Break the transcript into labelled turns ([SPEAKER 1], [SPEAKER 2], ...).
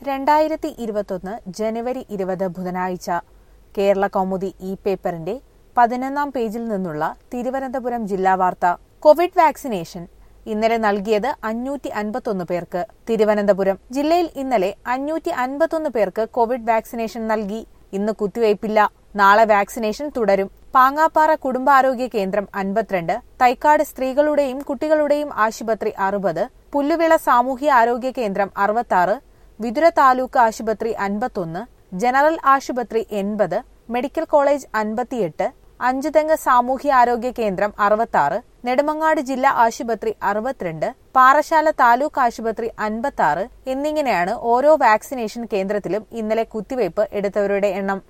[SPEAKER 1] രണ്ടായിരത്തി ഇരുപത്തൊന്ന് ജനുവരി ഇരുപത് ബുധനാഴ്ച കേരള കൗമുദി ഇ പേപ്പറിന്റെ പതിനൊന്നാം പേജിൽ നിന്നുള്ള തിരുവനന്തപുരം ജില്ലാ വാർത്ത കോവിഡ് വാക്സിനേഷൻ ഇന്നലെ നൽകിയത് അഞ്ഞൂറ്റി അൻപത്തൊന്ന് പേർക്ക് തിരുവനന്തപുരം ജില്ലയിൽ ഇന്നലെ അഞ്ഞൂറ്റി അൻപത്തൊന്ന് പേർക്ക് കോവിഡ് വാക്സിനേഷൻ നൽകി ഇന്ന് കുത്തിവയ്പില്ല നാളെ വാക്സിനേഷൻ തുടരും പാങ്ങാപ്പാറ കുടുംബാരോഗ്യ കേന്ദ്രം അൻപത്തിരണ്ട് തൈക്കാട് സ്ത്രീകളുടെയും കുട്ടികളുടെയും ആശുപത്രി അറുപത് പുല്ലുവിള സാമൂഹ്യ ആരോഗ്യ കേന്ദ്രം അറുപത്തി വിതുര താലൂക്ക് ആശുപത്രി അൻപത്തൊന്ന് ജനറൽ ആശുപത്രി എൺപത് മെഡിക്കൽ കോളേജ് അൻപത്തിയെട്ട് അഞ്ചുതെങ്ങ് സാമൂഹ്യ ആരോഗ്യ കേന്ദ്രം അറുപത്തി നെടുമങ്ങാട് ജില്ലാ ആശുപത്രി അറുപത്തിരണ്ട് പാറശാല താലൂക്ക് ആശുപത്രി അൻപത്തി എന്നിങ്ങനെയാണ് ഓരോ വാക്സിനേഷൻ കേന്ദ്രത്തിലും ഇന്നലെ കുത്തിവയ്പ് എടുത്തവരുടെ എണ്ണം